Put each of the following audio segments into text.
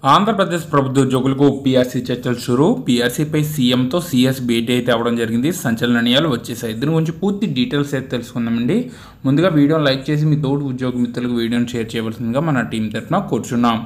ఆంధ్రప్రదేశ్ ప్రభుత్వ ఉద్యోగులకు పీఆర్సీ చర్చలు షురు పీఆర్సీపై సీఎంతో సీఎస్ భేటీ అయితే అవ్వడం జరిగింది సంచలన నిర్ణయాలు వచ్చేసాయి దీని గురించి పూర్తి డీటెయిల్స్ అయితే తెలుసుకుందామండి ముందుగా వీడియోని లైక్ చేసి మీ తోటి ఉద్యోగ మిత్రులకు వీడియోని షేర్ చేయవలసిందిగా మన టీం తరఫున కూర్చున్నాం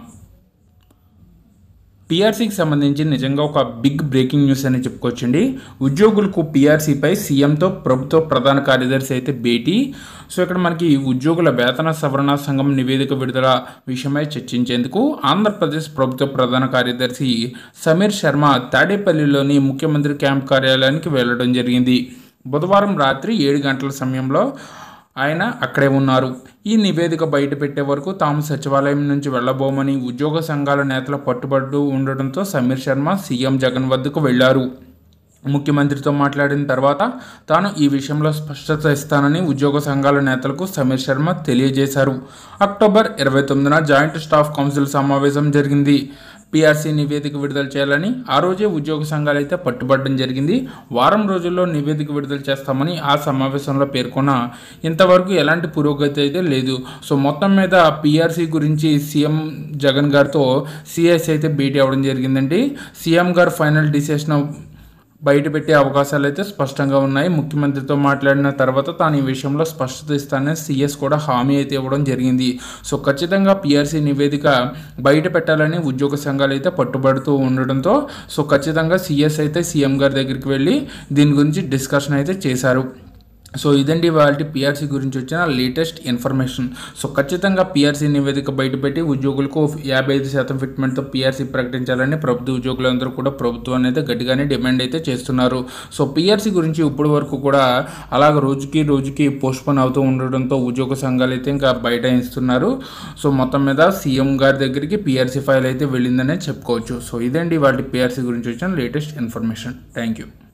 పీఆర్సీకి సంబంధించి నిజంగా ఒక బిగ్ బ్రేకింగ్ న్యూస్ అని చెప్పుకోవచ్చండి ఉద్యోగులకు పీఆర్సీపై సీఎంతో ప్రభుత్వ ప్రధాన కార్యదర్శి అయితే భేటీ సో ఇక్కడ మనకి ఉద్యోగుల వేతన సవరణ సంఘం నివేదిక విడుదల విషయమై చర్చించేందుకు ఆంధ్రప్రదేశ్ ప్రభుత్వ ప్రధాన కార్యదర్శి సమీర్ శర్మ తాడేపల్లిలోని ముఖ్యమంత్రి క్యాంప్ కార్యాలయానికి వెళ్ళడం జరిగింది బుధవారం రాత్రి ఏడు గంటల సమయంలో ఆయన అక్కడే ఉన్నారు ఈ నివేదిక బయట పెట్టే వరకు తాము సచివాలయం నుంచి వెళ్ళబోమని ఉద్యోగ సంఘాల నేతల పట్టుబడుతూ ఉండడంతో సమీర్ శర్మ సీఎం జగన్ వద్దకు వెళ్లారు ముఖ్యమంత్రితో మాట్లాడిన తర్వాత తాను ఈ విషయంలో స్పష్టత ఇస్తానని ఉద్యోగ సంఘాల నేతలకు సమీర్ శర్మ తెలియజేశారు అక్టోబర్ ఇరవై తొమ్మిదిన జాయింట్ స్టాఫ్ కౌన్సిల్ సమావేశం జరిగింది పీఆర్సీ నివేదిక విడుదల చేయాలని ఆ రోజే ఉద్యోగ సంఘాలు అయితే పట్టుబడడం జరిగింది వారం రోజుల్లో నివేదిక విడుదల చేస్తామని ఆ సమావేశంలో పేర్కొన్న ఇంతవరకు ఎలాంటి పురోగతి అయితే లేదు సో మొత్తం మీద పీఆర్సీ గురించి సీఎం జగన్ గారితో సిఎస్ అయితే భేటీ అవ్వడం జరిగిందండి సీఎం గారు ఫైనల్ డిసిషన్ బయట పెట్టే అవకాశాలు అయితే స్పష్టంగా ఉన్నాయి ముఖ్యమంత్రితో మాట్లాడిన తర్వాత తాను ఈ విషయంలో స్పష్టత ఇస్తానని సీఎస్ కూడా హామీ అయితే ఇవ్వడం జరిగింది సో ఖచ్చితంగా పీఆర్సీ నివేదిక బయట పెట్టాలని ఉద్యోగ సంఘాలు అయితే పట్టుబడుతూ ఉండడంతో సో ఖచ్చితంగా సీఎస్ అయితే సీఎం గారి దగ్గరికి వెళ్ళి దీని గురించి డిస్కషన్ అయితే చేశారు సో ఇదండి వాళ్ళ పిఆర్సీ గురించి వచ్చిన లేటెస్ట్ ఇన్ఫర్మేషన్ సో ఖచ్చితంగా పిఆర్సీ నివేదిక బయటపెట్టి ఉద్యోగులకు యాభై ఐదు శాతం ఫిట్మెంట్తో పిఆర్సీ ప్రకటించాలని ప్రభుత్వ ఉద్యోగులందరూ కూడా ప్రభుత్వాన్ని అయితే గట్టిగానే డిమాండ్ అయితే చేస్తున్నారు సో పిఆర్సీ గురించి ఇప్పటి వరకు కూడా అలాగ రోజుకి రోజుకి పోస్ట్పోన్ అవుతూ ఉండడంతో ఉద్యోగ సంఘాలు అయితే ఇంకా బయట ఇస్తున్నారు సో మొత్తం మీద సీఎం గారి దగ్గరికి పిఆర్సీ ఫైల్ అయితే వెళ్ళిందనే చెప్పుకోవచ్చు సో ఇదండి వాళ్ళ పిఆర్సీ గురించి వచ్చిన లేటెస్ట్ ఇన్ఫర్మేషన్ థ్యాంక్ యూ